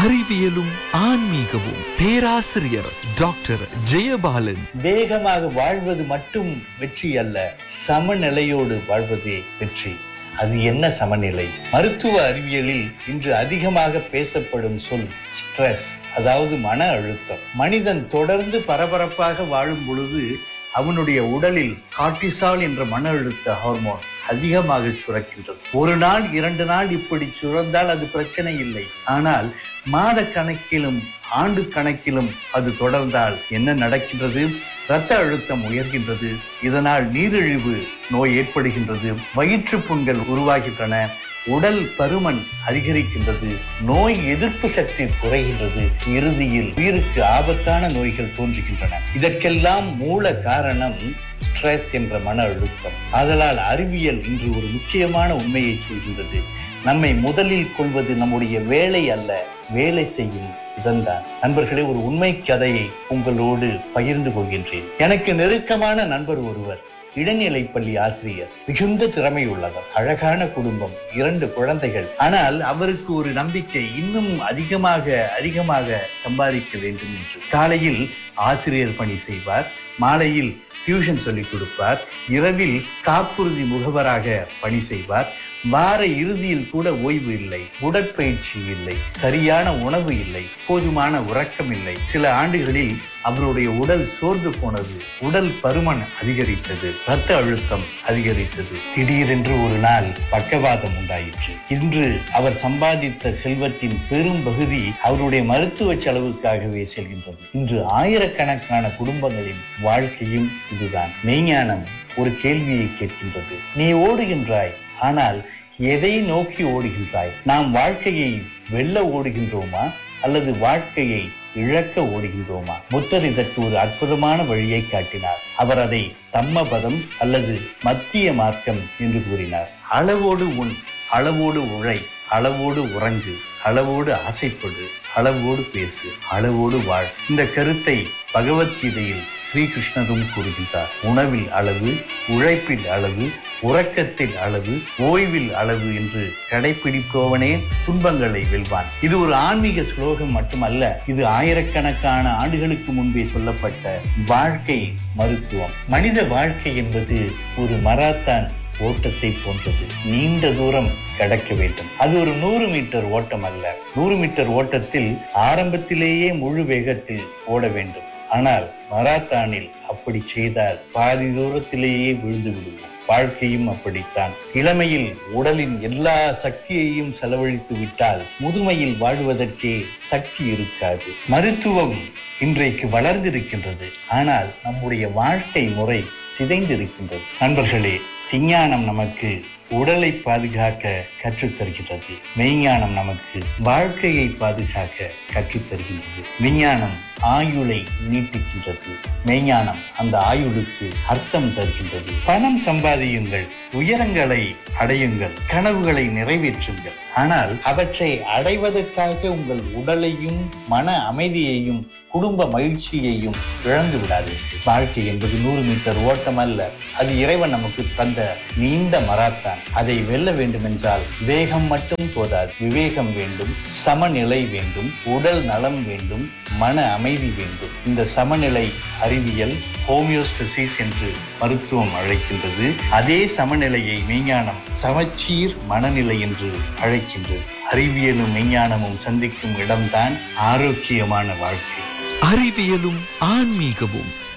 அறிவியலும் ஆன்மீகமும் பேராசிரியர் டாக்டர் ஜெயபாலன் வேகமாக வாழ்வது மட்டும் வெற்றி அல்ல சமநிலையோடு வாழ்வதே வெற்றி அது என்ன சமநிலை மருத்துவ அறிவியலில் இன்று அதிகமாக பேசப்படும் சொல் ஸ்ட்ரெஸ் அதாவது மன அழுத்தம் மனிதன் தொடர்ந்து பரபரப்பாக வாழும் பொழுது அவனுடைய உடலில் கார்டிசால் என்ற மன அழுத்த ஹார்மோன் அதிகமாக சுரக்கின்றது ஒரு நாள் இரண்டு நாள் இப்படி சுரந்தால் அது பிரச்சனை இல்லை ஆனால் மாத கணக்கிலும் ஆண்டு கணக்கிலும் அது தொடர்ந்தால் என்ன நடக்கின்றது இரத்த அழுத்தம் உயர்கின்றது இதனால் நீரிழிவு நோய் ஏற்படுகின்றது வயிற்று புண்கள் உருவாகின்றன உடல் பருமன் அதிகரிக்கின்றது நோய் எதிர்ப்பு சக்தி குறைகின்றது இறுதியில் உயிருக்கு ஆபத்தான நோய்கள் தோன்றுகின்றன இதற்கெல்லாம் மூல காரணம் ஸ்ட்ரெஸ் என்ற மன அழுத்தம் ஆதலால் அறிவியல் இன்று ஒரு முக்கியமான உண்மையை சொல்கின்றது நம்மை முதலில் கொள்வது நம்முடைய வேலை அல்ல வேலை செய்யும் இதன்தான் நண்பர்களே ஒரு உண்மை கதையை உங்களோடு பகிர்ந்து கொள்கின்றேன் எனக்கு நெருக்கமான நண்பர் ஒருவர் இடைநிலை பள்ளி ஆசிரியர் மிகுந்த திறமை உள்ளவர் அழகான குடும்பம் இரண்டு குழந்தைகள் ஆனால் அவருக்கு ஒரு நம்பிக்கை இன்னும் அதிகமாக அதிகமாக சம்பாதிக்க வேண்டும் என்று காலையில் ஆசிரியர் பணி செய்வார் மாலையில் டியூஷன் சொல்லிக் கொடுப்பார் இரவில் காப்புறுதி முகவராக பணி செய்வார் வார இறுதியில் கூட ஓய்வு இல்லை உடற்பயிற்சி இல்லை சரியான உணவு இல்லை போதுமான உறக்கம் இல்லை சில ஆண்டுகளில் அவருடைய உடல் சோர்ந்து போனது உடல் பருமன் அதிகரித்தது இரத்த அழுத்தம் அதிகரித்தது திடீரென்று ஒரு நாள் பக்கவாதம் உண்டாயிற்று இன்று அவர் சம்பாதித்த செல்வத்தின் பெரும் பகுதி அவருடைய மருத்துவ செலவுக்காகவே செல்கின்றது இன்று ஆயிரக்கணக்கான குடும்பங்களின் வாழ்க்கையும் இதுதான் மெய்ஞானம் ஒரு கேள்வியை கேட்கின்றது நீ ஓடுகின்றாய் ஆனால் எதை நோக்கி ஓடுகின்றாய் நாம் வாழ்க்கையை வெல்ல ஓடுகின்றோமா அல்லது வாழ்க்கையை இழக்க ஓடுகின்றோமா புத்தர் இதற்கு ஒரு அற்புதமான வழியை காட்டினார் அவர் அதை தம்மபதம் அல்லது மத்திய மார்க்கம் என்று கூறினார் அளவோடு உன் அளவோடு உழை அளவோடு உறங்கு அளவோடு ஆசைப்படு அளவோடு பேசு அளவோடு வாழ் இந்த கருத்தை பகவத்கீதையில் ஸ்ரீகிருஷ்ணரும் கூறுகின்றார் உணவில் அளவு உழைப்பில் அளவு உறக்கத்தில் அளவு ஓய்வில் அளவு என்று கடைபிடிப்பவனே துன்பங்களை வெல்வான் இது ஒரு ஆன்மீக ஸ்லோகம் மட்டுமல்ல இது ஆயிரக்கணக்கான ஆண்டுகளுக்கு முன்பே சொல்லப்பட்ட வாழ்க்கை மருத்துவம் மனித வாழ்க்கை என்பது ஒரு மராத்தான் ஓட்டத்தை போன்றது நீண்ட தூரம் கடக்க வேண்டும் அது ஒரு நூறு மீட்டர் ஓட்டம் அல்ல நூறு மீட்டர் ஓட்டத்தில் ஆரம்பத்திலேயே முழு வேகத்தில் ஓட வேண்டும் ஆனால் மராத்தானில் அப்படி செய்தால் பாதி தூரத்திலேயே விழுந்து விடுவோம் வாழ்க்கையும் அப்படித்தான் இளமையில் உடலின் எல்லா சக்தியையும் செலவழித்து விட்டால் முதுமையில் வாழ்வதற்கே சக்தி இருக்காது மருத்துவம் இன்றைக்கு வளர்ந்திருக்கின்றது ஆனால் நம்முடைய வாழ்க்கை முறை சிதைந்திருக்கின்றது நண்பர்களே விஞ்ஞானம் நமக்கு உடலை பாதுகாக்க கற்றுத் தருகின்றது மெய்ஞானம் நமக்கு வாழ்க்கையை பாதுகாக்க கற்றுத் தருகின்றது விஞ்ஞானம் ஆயுளை நீட்டிக்கின்றது மெய்ஞானம் அந்த ஆயுளுக்கு அர்த்தம் தருகின்றது பணம் சம்பாதியுங்கள் உயரங்களை அடையுங்கள் கனவுகளை நிறைவேற்றுங்கள் ஆனால் அவற்றை அடைவதற்காக உங்கள் உடலையும் மன அமைதியையும் குடும்ப மகிழ்ச்சியையும் இழந்து விடாதீர்கள் வாழ்க்கை என்பது நூறு மீட்டர் ஓட்டம் அல்ல அது இறைவன் நமக்கு தந்த நீண்ட மராத்தான் அதை வெல்ல வேண்டும் என்றால் வேகம் மட்டும் போதாது விவேகம் வேண்டும் சமநிலை வேண்டும் உடல் நலம் வேண்டும் மன அமைதி வேண்டும் இந்த சமநிலை அறிவியல் ஹோமியோஸ்டசிஸ் என்று மருத்துவம் அழைக்கின்றது அதே சமநிலையை மெய்ஞானம் சமச்சீர் மனநிலை என்று அழைக்கின்றது அறிவியலும் மெய்ஞானமும் சந்திக்கும் இடம்தான் ஆரோக்கியமான வாழ்க்கை அறிவியலும் ஆன்மீகமும்